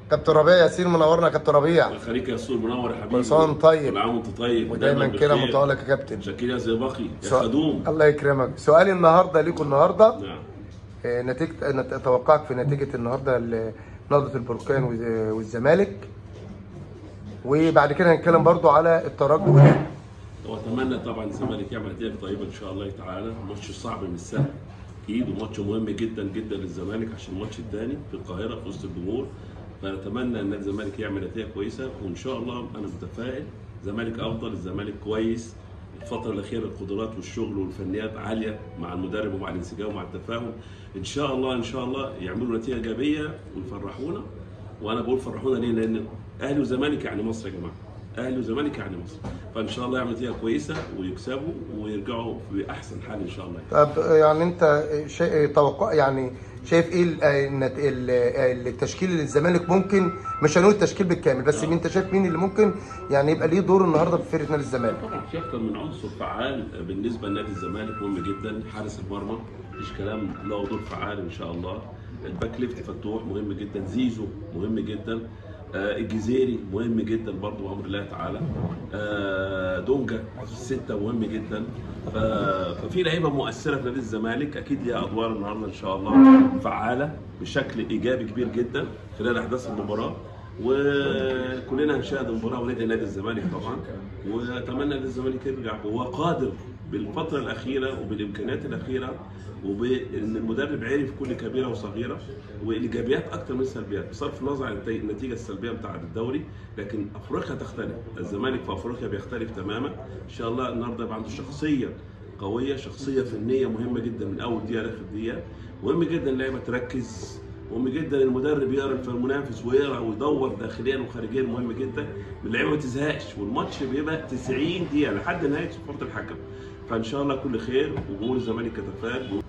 كابتن ربيع ياسين منورنا يا كابتن ربيع الله يخليك يا سور منور يا حبيبي كل سنة وأنت طيب. كل عام وانت طيب ودايما كده بخير. متالق يا كابتن شكيل يا زئبقي يا سؤال- خدوم الله يكرمك سؤالي النهارده ليكم النهارده نعم آه، نتيجه نت- توقعك في نتيجه النهارده ل- نهضه البركان والز- والزمالك وبعد كده هنتكلم برضو على الترجي والأهلي. واتمنى طبعا الزمالك يعمل نتيجه طيبه ان شاء الله تعالى ماتش صعب مش سهل اكيد وماتش مهم جدا جدا للزمالك عشان الماتش الثاني في القاهره في وسط الجمهور فنتمنى ان الزمالك يعمل نتيجه كويسه وان شاء الله انا متفائل الزمالك افضل الزمالك كويس الفترة الأخيرة القدرات والشغل والفنيات عالية مع المدرب ومع الانسجام ومع التفاهم إن شاء الله إن شاء الله يعملوا نتيجة إيجابية ويفرحونا وأنا بقول فرحونا ليه؟ لأن أهلي وزمالك يعني مصر يا جماعة اهلي وزمالك يعني مصر فان شاء الله يعملوا نتيجه كويسه ويكسبوا ويرجعوا باحسن حال ان شاء الله طب آه، يعني انت شيء توقع يعني شايف ايه ال- آه، النت- ال- آه، التشكيل اللي الزمالك ممكن مش هنقول التشكيل بالكامل بس آه. انت شايف مين اللي ممكن يعني يبقى ليه دور النهارده في فرقه نادي الزمالك طبعا في اكتر من عنصر فعال بالنسبه لنادي الزمالك مهم جدا حارس المرمى مفيش كلام له دور فعال ان شاء الله الباك ليفت فتوح مهم جدا زيزو مهم جدا آه الجزيري مهم جدا برضه بامر الله تعالى آه دونجا في السته مهم جدا ف- ففي لعيبه مؤثره في نادي الزمالك اكيد ليها ادوار النهارده ان شاء الله فعاله بشكل ايجابي كبير جدا خلال احداث المباراه وكلنا هنشاهد المباراه وندعي نادي الزمالك طبعا واتمنى نادي الزمالك يرجع هو قادر بالفتره الاخيره وبالامكانيات الاخيره وبان المدرب عرف كل كبيره وصغيره وايجابيات اكتر من سلبيات بصرف النظر عن النتي- النتيجه السلبيه بتاعه الدوري لكن افريقيا تختلف الزمالك في افريقيا بيختلف تماما ان شاء الله النهارده يبقى عنده شخصيه قويه شخصيه فنيه مهمه جدا من اول دقيقه لاخر دقيقه مهم جدا اللعيبه تركز مهم جدا المدرب يقرا في المنافس ويقرا ويدور داخليا وخارجيا مهم جدا اللعيبه ما تزهقش والماتش بيبقى 90 دقيقه لحد نهايه صفاره الحكم فان شاء الله كل خير وجمهور الزمالك يتفائل